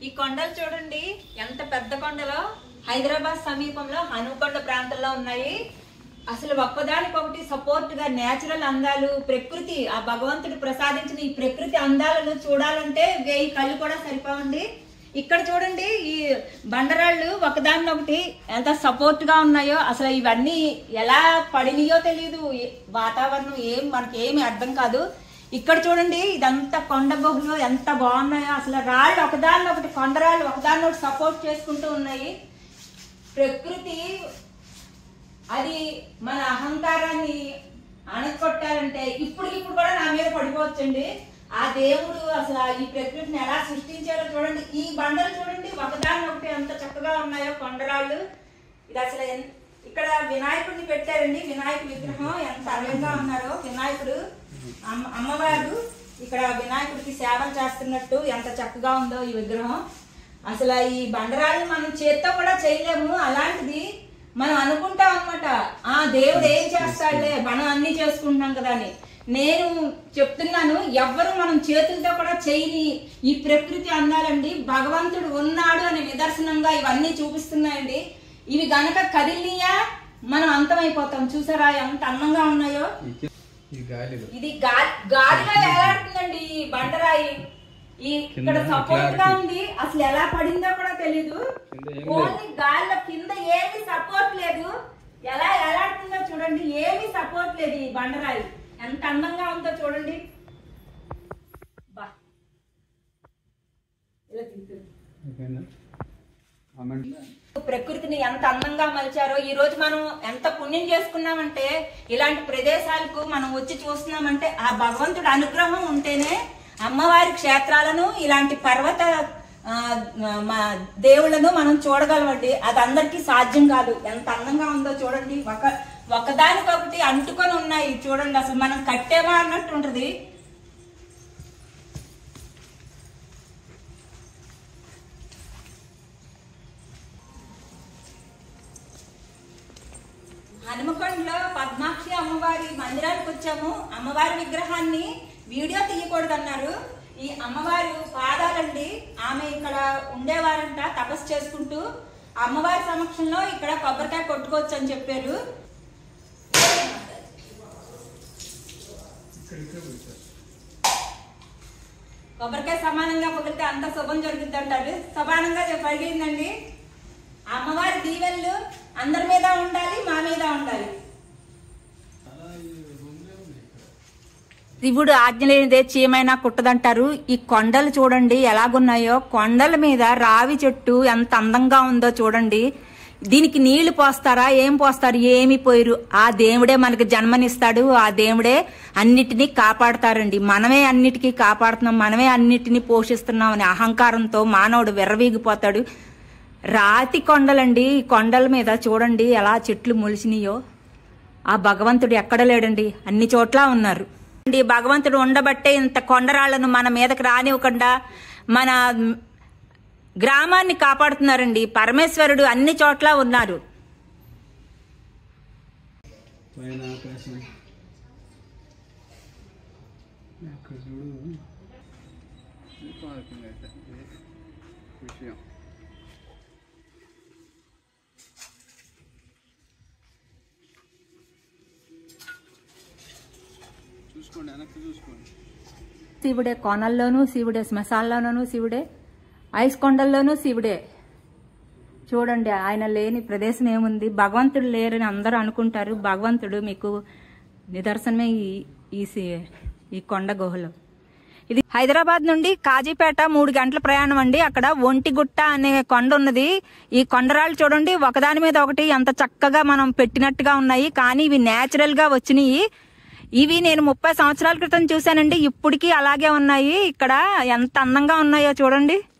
ఈ కొండలు చూడండి ఎంత పెద్ద కొండలో హైదరాబాద్ సమీపంలో హనుకొండ ప్రాంతంలో ఉన్నాయి అసలు ఒక్కదానికొకటి సపోర్ట్ గా నేచురల్ అందాలు ప్రకృతి ఆ భగవంతుడు ప్రసాదించిన ఈ ప్రకృతి అందాలను చూడాలంటే వెయ్యి కళ్ళు కూడా సరిపోవండి ఇక్కడ చూడండి ఈ బండరాళ్ళు ఒకదానినొకటి ఎంత సపోర్ట్ గా ఉన్నాయో అసలు ఇవన్నీ ఎలా పడినాయో తెలియదు ఏ- వాతావరణం ఏం మనకి ఏమి అర్థం కాదు ఇక్కడ చూడండి ఇదంతా కొండ గుహలు ఎంత బాగున్నాయో అసలు రాళ్ళు ఒకదాన్ని ఒకటి కొండరాళ్ళు ఒకదాన్ని ఒకటి సపోర్ట్ చేసుకుంటూ ఉన్నాయి ప్రకృతి అది మన అహంకారాన్ని అణగొట్టాలంటే ఇప్పుడు ఇప్పుడు కూడా నా మీద పడిపోవచ్చండి ఆ దేవుడు అసలు ఈ ప్రకృతిని ఎలా సృష్టించారో చూడండి ఈ బండలు చూడండి ఒకదాని ఒకటి ఎంత చక్కగా ఉన్నాయో కొండరాళ్ళు ఇది అసలు ఎన్- ఇక్కడ వినాయకుడిని పెట్టారండి వినాయక విగ్రహం ఎంత అందంగా ఉన్నారో వినాయకుడు అమ్మ అమ్మవారు ఇక్కడ వినాయకుడికి సేవలు చేస్తున్నట్టు ఎంత చక్కగా ఉందో ఈ విగ్రహం అసలు ఈ బండరాళ్ళు మనం చేత్తో కూడా చేయలేము అలాంటిది మనం అనుకుంటాం అనమాట ఆ దేవుడు ఏం చేస్తాడులే మనం అన్ని చేసుకుంటున్నాం కదా అని నేను చెప్తున్నాను ఎవ్వరు మనం చేతులతో కూడా చేయని ఈ ప్రకృతి అందాలండి భగవంతుడు ఉన్నాడు అనే నిదర్శనంగా ఇవన్నీ చూపిస్తున్నాయండి ఇవి గనక కదిలియా మనం అంతమైపోతాం చూసారా ఎంత అందంగా ఉన్నాయో ఈ గాలిలో ఇది గా- గాలిలో వేలాడుతుందండి ఈ బండరాయి ఈ ఇక్కడ కింద సపోర్ట్ గా clarity. ఉంది అసలు ఎలా పడిందో కూడా తెలీదు కింద ఏం ఓన్లీ గాలిలో కింద ఏమి సపోర్ట్ లేదు ఎలా ఎలాడుతుందో చూడండి ఏమి సపోర్ట్ లేదు ఈ బండరాయి ఎంత అందంగా ఉందో చూడండి బా ఇలా తింటుంది ఓకేనా కామెంట్ ప్రకృతిని ఎంత అందంగా మలిచారో ఈ రోజు మనం ఎంత పుణ్యం చేసుకున్నామంటే ఇలాంటి ప్రదేశాలకు మనం వచ్చి చూస్తున్నామంటే ఆ భగవంతుడి అనుగ్రహం ఉంటేనే అమ్మవారి క్షేత్రాలను ఇలాంటి పర్వత ఆ, మా దేవుళ్ళను మనం చూడగలమండి అది అందరికీ సాధ్యం కాదు ఎంత అందంగా ఉందో చూడండి ఒక ఒకదానికొకటి అంటుకొని ఉన్నాయి చూడండి అసలు మనం కట్టేమా అన్నట్టు ఉంటది హనుమకొండలో పద్మాక్షి అమ్మవారి మందిరానికి వచ్చాము అమ్మవారి విగ్రహాన్ని వీడియో తీయకూడదు అన్నారు ఈ అమ్మవారు పాదాలండి ఆమె ఇక్కడ ఉండేవారంట తపస్సు చేసుకుంటూ అమ్మవారి సమక్షంలో ఇక్కడ కొబ్బరికాయ కొట్టుకోవచ్చు అని చెప్పారు కొబ్బరికాయ సమానంగా పొగిలితే అంత శుభం జరుగుద్ది అంటారు సమానంగా పడిగిందండి అమ్మవారి దీవెనలు అందరి మీద ఉండాలి మా మీద ఉండాలి శివుడు ఆజ్ఞ లేనిదే చీమైనా కుట్టదంటారు ఈ కొండలు చూడండి ఎలాగున్నాయో కొండల మీద రావి చెట్టు ఎంత అందంగా ఉందో చూడండి దీనికి నీళ్లు పోస్తారా ఏం పోస్తారు ఏమి పోయిరు ఆ దేవుడే మనకి జన్మనిస్తాడు ఆ దేవుడే అన్నిటినీ కాపాడతారండి మనమే అన్నిటికీ కాపాడుతున్నాం మనమే అన్నిటినీ పోషిస్తున్నాం అనే అహంకారంతో మానవుడు విర్రవీగిపోతాడు రాతి కొండలండి ఈ కొండల మీద చూడండి ఎలా చెట్లు మొలిచినాయో ఆ భగవంతుడు ఎక్కడ లేడండి అన్ని చోట్ల ఉన్నారు అండి భగవంతుడు ఉండబట్టే ఇంత కొండరాళ్లను మన మీదకి రానివ్వకుండా మన గ్రామాన్ని కాపాడుతున్నారండి పరమేశ్వరుడు అన్ని చోట్ల ఉన్నారు పైన ఆకాశం అక్కడ చూడు ఇది పార్కింగ్ అయితే ఇది విషయం చూసుకోండి వెనక్కి చూసుకోండి శివుడే కోనల్లోనూ శివుడే శ్మశానంలోనూ శివుడే ఐస్ కొండల్లోనూ శివుడే చూడండి ఆయన లేని ప్రదేశం ఏముంది భగవంతుడు లేరని అందరూ అనుకుంటారు భగవంతుడు మీకు నిదర్శనమే ఈ ఈ సి- ఈ కొండ గుహలో ఇది హైదరాబాద్ నుండి కాజీపేట మూడు గంటల ప్రయాణం అండి అక్కడ ఒంటిగుట్ట అనే కొండ ఉన్నది ఈ కొండరాళ్ళు చూడండి ఒకదాని మీద ఒకటి ఎంత చక్కగా మనం పెట్టినట్టుగా ఉన్నాయి కానీ ఇవి నేచురల్ గా వచ్చినాయి ఇవి నేను ముప్పై సంవత్సరాల క్రితం చూశానండి ఇప్పటికీ అలాగే ఉన్నాయి ఇక్కడ ఎంత అందంగా ఉన్నాయో చూడండి